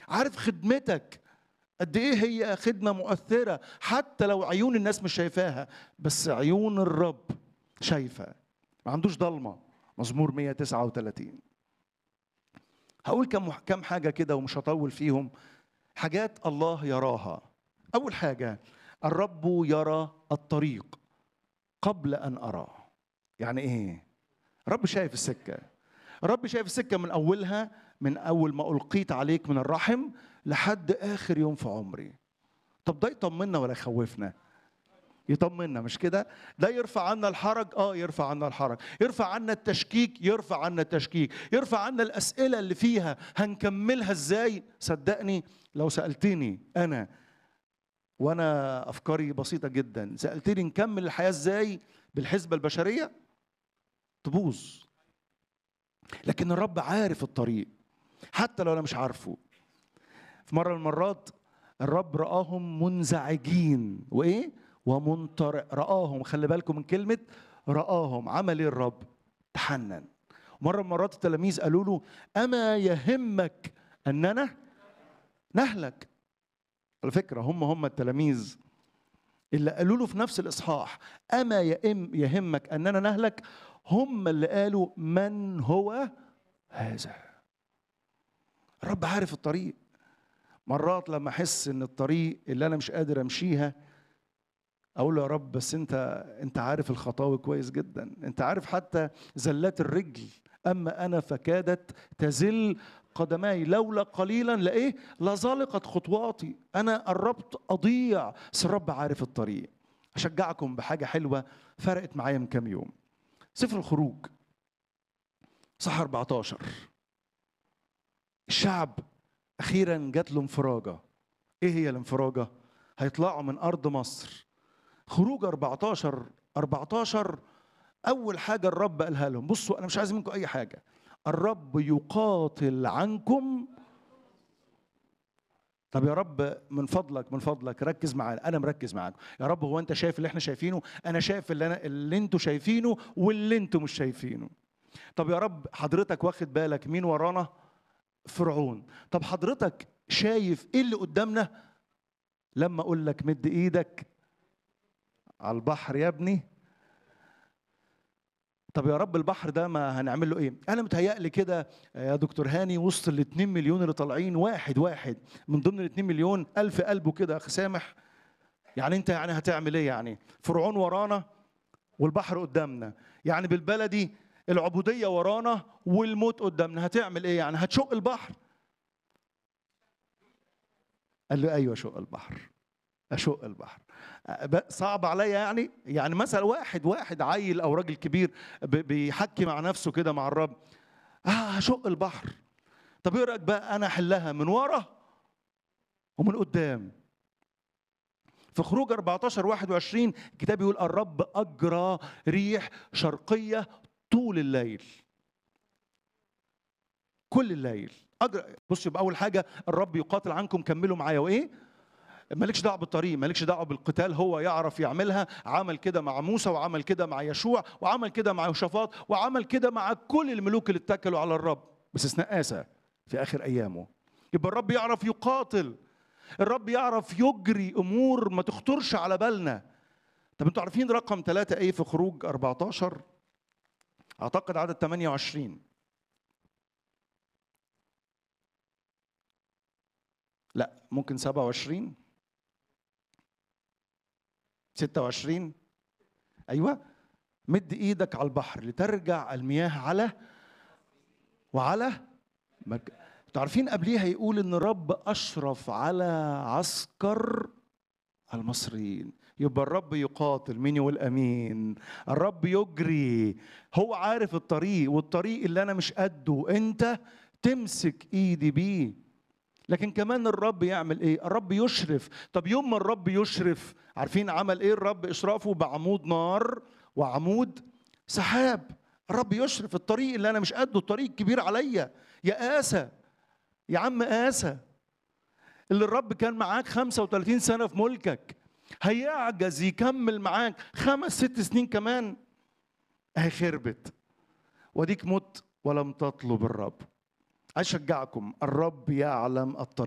عارف خدمتك قد ايه هي خدمه مؤثره حتى لو عيون الناس مش شايفاها بس عيون الرب شايفه ما عندوش ضلمه مزمور 139 هقول كم كم حاجه كده ومش هطول فيهم حاجات الله يراها اول حاجه الرب يرى الطريق قبل ان اراه يعني ايه الرب شايف السكه الرب شايف السكه من اولها من اول ما القيت عليك من الرحم لحد اخر يوم في عمري طب ده يطمنا ولا يخوفنا يطمنا مش كده ده يرفع عنا الحرج اه يرفع عنا الحرج يرفع عنا التشكيك يرفع عنا التشكيك يرفع عنا الاسئله اللي فيها هنكملها ازاي صدقني لو سالتني انا وانا افكاري بسيطه جدا سالتني نكمل الحياه ازاي بالحسبه البشريه تبوظ لكن الرب عارف الطريق حتى لو انا مش عارفه في مره من المرات الرب راهم منزعجين وايه ومنطرق راهم خلي بالكم من كلمه راهم عمل ايه الرب تحنن مره من مرات التلاميذ قالوا له اما يهمك اننا نهلك على فكره هم هم التلاميذ اللي قالوا له في نفس الاصحاح اما يهم يهمك اننا نهلك هم اللي قالوا من هو هذا الرب عارف الطريق مرات لما احس ان الطريق اللي انا مش قادر امشيها اقول له يا رب بس انت انت عارف الخطاوي كويس جدا انت عارف حتى زلات الرجل اما انا فكادت تزل قدماي لولا قليلا لايه لزلقت خطواتي انا قربت اضيع بس الرب عارف الطريق اشجعكم بحاجه حلوه فرقت معايا من كام يوم سفر الخروج صح 14 الشعب اخيرا جات له انفراجه ايه هي الانفراجه هيطلعوا من ارض مصر خروج 14 14 اول حاجه الرب قالها لهم بصوا انا مش عايز منكم اي حاجه الرب يقاتل عنكم طب يا رب من فضلك من فضلك ركز معانا انا مركز معاك يا رب هو انت شايف اللي احنا شايفينه انا شايف اللي انا اللي انتوا شايفينه واللي انتوا مش شايفينه طب يا رب حضرتك واخد بالك مين ورانا فرعون طب حضرتك شايف ايه اللي قدامنا لما اقول لك مد ايدك على البحر يا ابني طب يا رب البحر ده ما هنعمل له ايه انا متهيألي كده يا دكتور هاني وسط ال 2 مليون اللي طالعين واحد واحد من ضمن ال 2 مليون ألف قلبه كده اخ سامح يعني انت يعني هتعمل ايه يعني فرعون ورانا والبحر قدامنا يعني بالبلدي العبودية ورانا والموت قدامنا هتعمل ايه يعني هتشق البحر قال له ايوه شق البحر اشق البحر صعب عليا يعني يعني مثلا واحد واحد عيل او راجل كبير بيحكي مع نفسه كده مع الرب اه هشق البحر طب ايه رايك بقى انا احلها من ورا ومن قدام في خروج 14 21 الكتاب يقول الرب اجرى ريح شرقيه طول الليل كل الليل أجرى بص يبقى اول حاجه الرب يقاتل عنكم كملوا معايا وايه مالكش دعوه بالطريق مالكش دعوه بالقتال هو يعرف يعملها عمل كده مع موسى وعمل كده مع يشوع وعمل كده مع يوشافاط وعمل كده مع كل الملوك اللي اتكلوا على الرب باستثناء آسى في آخر أيامه يبقى الرب يعرف يقاتل الرب يعرف يجري أمور ما تخطرش على بالنا طب انتوا عارفين رقم ثلاثة ايه في خروج 14 اعتقد عدد 28 لا ممكن 27 26 ايوه مد ايدك على البحر لترجع المياه على وعلى مك... تعرفين قبليها يقول ان الرب اشرف على عسكر المصريين يبقى الرب يقاتل مين يقول امين الرب يجري هو عارف الطريق والطريق اللي انا مش قده انت تمسك ايدي بيه لكن كمان الرب يعمل ايه الرب يشرف طب يوم ما الرب يشرف عارفين عمل ايه الرب اشرافه بعمود نار وعمود سحاب الرب يشرف الطريق اللي انا مش قده الطريق كبير عليا يا آسى يا عم آسى اللي الرب كان معاك 35 سنة في ملكك هيعجز يكمل معاك خمس ست سنين كمان اهي خربت وديك مت ولم تطلب الرب أشجعكم الرب يعلم الطريق